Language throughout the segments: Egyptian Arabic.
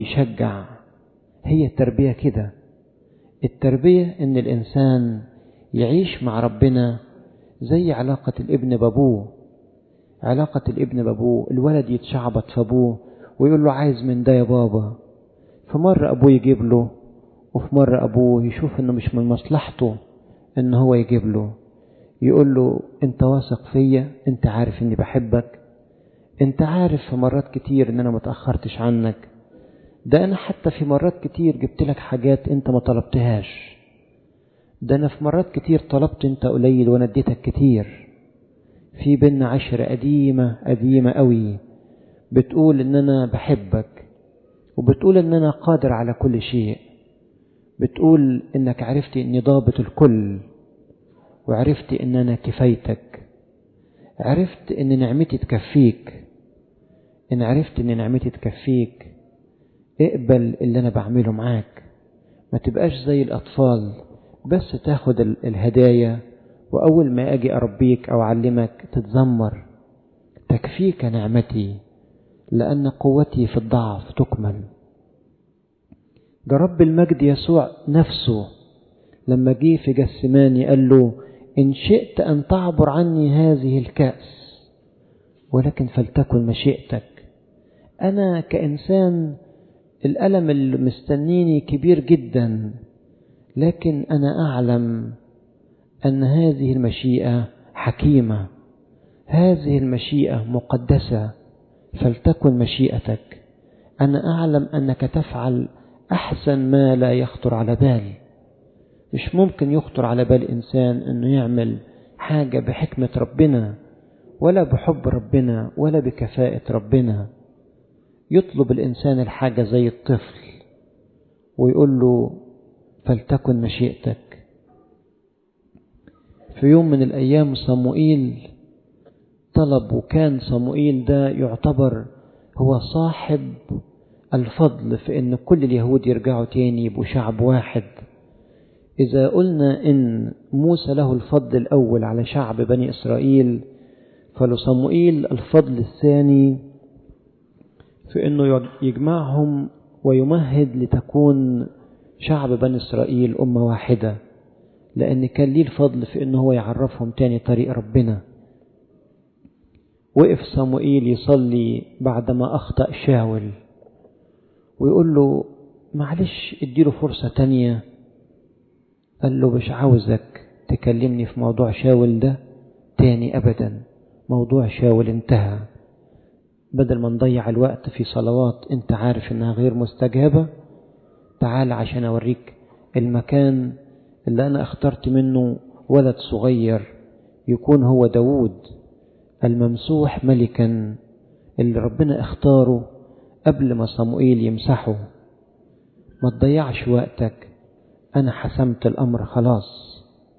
يشجع هي التربية كده التربية ان الانسان يعيش مع ربنا زي علاقة الابن بابوه علاقة الابن بابوه الولد يتشعبط في ابوه ويقول له عايز من ده يا بابا فمرة ابوه يجيب له وفي مرة ابوه يشوف انه مش من مصلحته ان هو يجيب له يقول له انت واثق فيا انت عارف اني بحبك انت عارف في مرات كتير ان انا متأخرتش عنك ده انا حتى في مرات كتير جبت لك حاجات انت ما طلبتهاش ده انا في مرات كتير طلبت انت قليل وانا اديتك كتير في بينا عشرة قديمة قديمة قوي بتقول ان انا بحبك وبتقول ان انا قادر على كل شيء بتقول انك عرفت اني ضابط الكل وعرفت ان انا كفايتك عرفت ان نعمتي تكفيك ان عرفت ان نعمتي تكفيك اقبل اللي انا بعمله معاك ما تبقاش زي الاطفال بس تاخد الهدايا واول ما اجي اربيك او اعلمك تتذمر تكفيك نعمتي لان قوتي في الضعف تكمل ده رب المجد يسوع نفسه لما جه في جسماني قال له إن شئت أن تعبر عني هذه الكأس ولكن فلتكن مشيئتك أنا كإنسان الألم اللي مستنيني كبير جدا لكن أنا أعلم أن هذه المشيئة حكيمة هذه المشيئة مقدسة فلتكن مشيئتك أنا أعلم أنك تفعل أحسن ما لا يخطر على بالي مش ممكن يخطر على بال إنسان أنه يعمل حاجة بحكمة ربنا ولا بحب ربنا ولا بكفاءة ربنا يطلب الإنسان الحاجة زي الطفل ويقول له فلتكن مشيئتك في يوم من الأيام صموئيل طلب وكان صموئيل ده يعتبر هو صاحب الفضل في أن كل اليهود يرجعوا تاني يبقوا شعب واحد إذا قلنا إن موسى له الفضل الأول على شعب بني إسرائيل فلصموئيل الفضل الثاني في أنه يجمعهم ويمهد لتكون شعب بني إسرائيل أمة واحدة لأن كان ليه الفضل في أنه هو يعرفهم تاني طريق ربنا وقف صموئيل يصلي بعدما أخطأ شاول ويقول له معلش اديله فرصة تانية قال له مش عاوزك تكلمني في موضوع شاول ده تاني أبدا موضوع شاول انتهى بدل ما نضيع الوقت في صلوات انت عارف انها غير مستجابة تعال عشان اوريك المكان اللي انا اخترت منه ولد صغير يكون هو داود الممسوح ملكا اللي ربنا اختاره قبل ما صموئيل يمسحه ما تضيعش وقتك أنا حسمت الأمر خلاص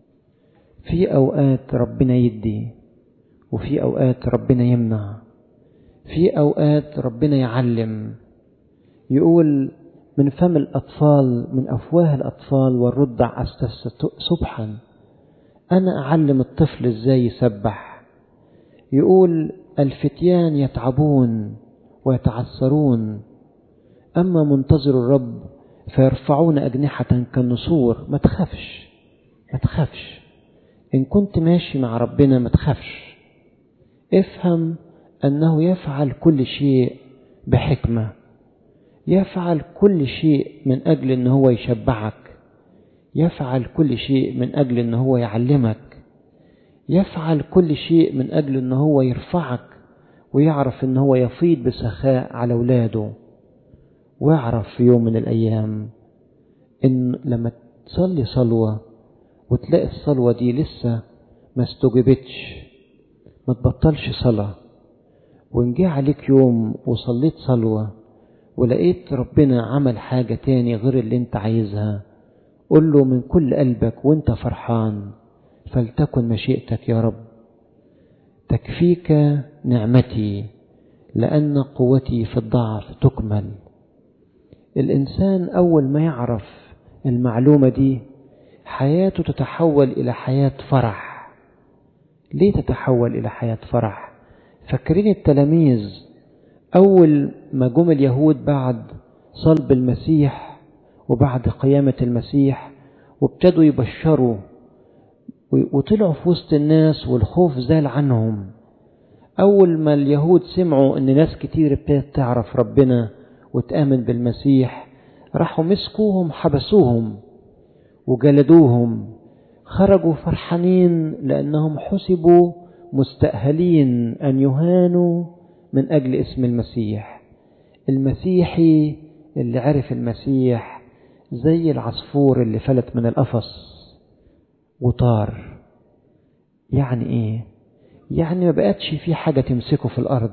في أوقات ربنا يدي وفي أوقات ربنا يمنع في أوقات ربنا يعلم يقول من فم الأطفال من أفواه الأطفال والرضع أستس سبحا أنا أعلم الطفل إزاي يسبح يقول الفتيان يتعبون ويتعثرون أما منتظر الرب فيرفعون أجنحة كالنسور ما تخافش ما تخافش إن كنت ماشي مع ربنا ما تخافش افهم أنه يفعل كل شيء بحكمة يفعل كل شيء من أجل أن هو يشبعك يفعل كل شيء من أجل أن هو يعلمك يفعل كل شيء من أجل أن هو يرفعك ويعرف أن هو يفيض بسخاء على أولاده واعرف في يوم من الأيام إن لما تصلي صلوة وتلاقي الصلوة دي لسه ما استجبتش ما تبطلش صلاة وإن جه عليك يوم وصليت صلوة ولقيت ربنا عمل حاجة تاني غير اللي انت عايزها قل له من كل قلبك وانت فرحان فلتكن مشيئتك يا رب تكفيك نعمتي لأن قوتي في الضعف تكمل الإنسان أول ما يعرف المعلومة دي حياته تتحول إلى حياة فرح ليه تتحول إلى حياة فرح فاكرين التلاميذ أول ما جم اليهود بعد صلب المسيح وبعد قيامة المسيح وابتدوا يبشروا وطلعوا في وسط الناس والخوف زال عنهم أول ما اليهود سمعوا إن ناس كتير ابتدت تعرف ربنا وتآمن بالمسيح راحوا مسكوهم حبسوهم وجلدوهم خرجوا فرحانين لأنهم حسبوا مستأهلين أن يهانوا من أجل اسم المسيح المسيحي اللي عرف المسيح زي العصفور اللي فلت من القفص وطار يعني ايه يعني ما بقتش في حاجة تمسكه في الأرض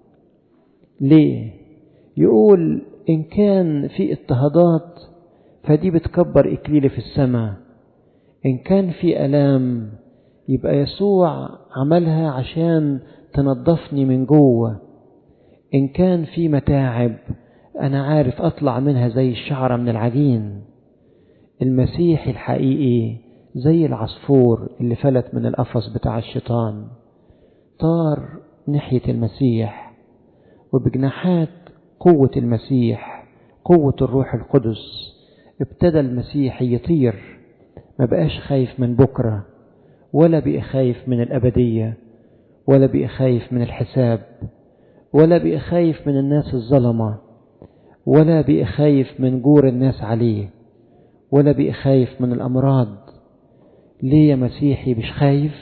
ليه يقول إن كان في اضطهادات فدي بتكبر إكليلي في السماء إن كان في ألام يبقى يسوع عملها عشان تنظفني من جوه إن كان في متاعب أنا عارف أطلع منها زي الشعرة من العجين المسيح الحقيقي زي العصفور اللي فلت من القفص بتاع الشيطان طار ناحية المسيح وبجناحات قوة المسيح قوة الروح القدس ابتدى المسيح يطير ما بقاش خايف من بكرة ولا بقى خايف من الأبدية ولا بقى خايف من الحساب ولا بقى خايف من الناس الظلمة ولا بقى خايف من جور الناس عليه ولا بقى خايف من الأمراض ليه يا مسيحي مش خايف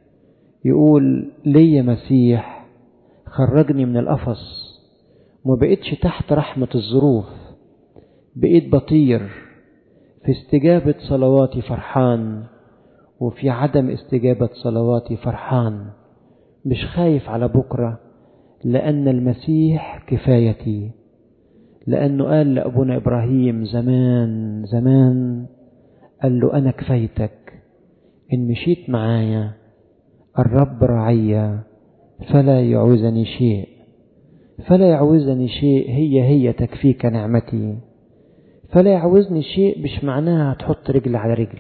يقول ليه يا مسيح خرجني من القفص وما بقيتش تحت رحمة الظروف بقيت بطير في استجابة صلواتي فرحان وفي عدم استجابة صلواتي فرحان مش خايف على بكرة لأن المسيح كفايتي لأنه قال لأبونا إبراهيم زمان زمان قال له أنا كفايتك إن مشيت معايا الرب رعيا فلا يعوزني شيء فلا يعوزني شيء هي هي تكفيك نعمتي فلا يعوزني شيء مش معناها هتحط رجل على رجل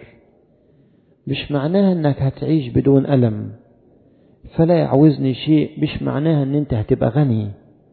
مش معناها انك هتعيش بدون ألم فلا يعوزني شيء مش معناها ان انت هتبقى غني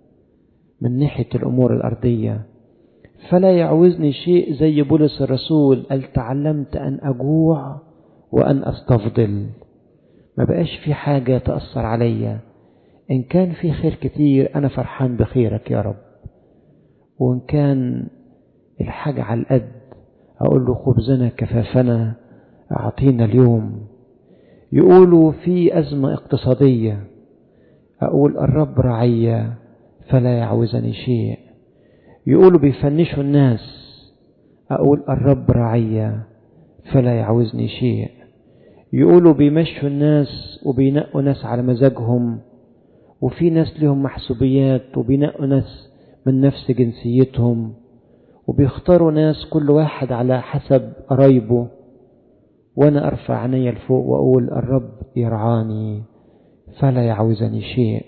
من ناحية الأمور الأرضية فلا يعوزني شيء زي بولس الرسول قال تعلمت أن أجوع وأن أستفضل ما بقاش في حاجة تأثر عليا إن كان في خير كتير أنا فرحان بخيرك يا رب وإن كان الحاجة على القد أقول له خبزنا كفافنا أعطينا اليوم يقولوا في أزمة اقتصادية أقول الرب رعية فلا يعوزني شيء يقولوا بيفنشوا الناس أقول الرب رعية فلا يعوزني شيء يقولوا بيمشوا الناس وبينقوا ناس على مزاجهم وفي ناس لهم محسوبيات وبينقوا ناس من نفس جنسيتهم وبيختاروا ناس كل واحد على حسب قرايبه وانا ارفع عيني لفوق واقول الرب يرعاني فلا يعوزني شيء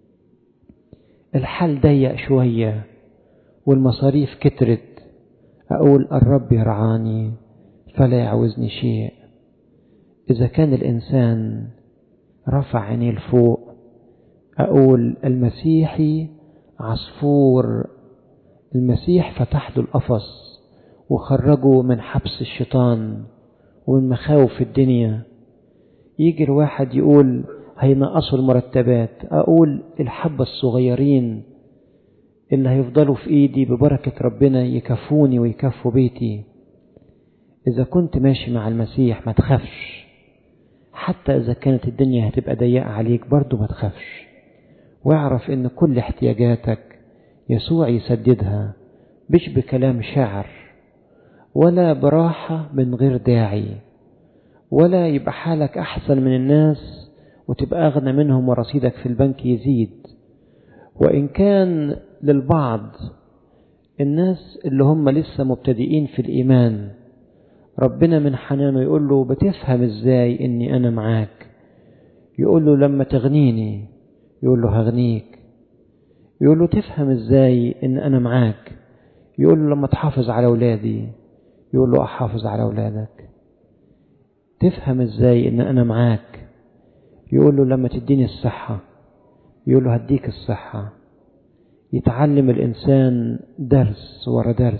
الحال ضيق شويه والمصاريف كترت اقول الرب يرعاني فلا يعوزني شيء اذا كان الانسان رفع عينيه لفوق اقول المسيحي عصفور المسيح فتح له القفص وخرجه من حبس الشيطان ومن مخاوف الدنيا يجي الواحد يقول هينقصوا المرتبات أقول الحبة الصغيرين اللي هيفضلوا في إيدي ببركة ربنا يكفوني ويكفوا بيتي إذا كنت ماشي مع المسيح ما تخافش حتى إذا كانت الدنيا هتبقى ضيقة عليك برضو ما تخافش واعرف إن كل احتياجاتك يسوع يسددها مش بكلام شعر ولا براحة من غير داعي ولا يبقى حالك أحسن من الناس وتبقى أغنى منهم ورصيدك في البنك يزيد وإن كان للبعض الناس اللي هم لسه مبتدئين في الإيمان ربنا من حنانه يقول له بتفهم ازاي اني انا معاك يقول له لما تغنيني يقول له هغنيك يقول له تفهم ازاي ان انا معاك يقول له لما تحافظ على اولادي يقول له احافظ على اولادك تفهم ازاي ان انا معاك يقول له لما تديني الصحة يقول له هديك الصحة يتعلم الإنسان درس ورا درس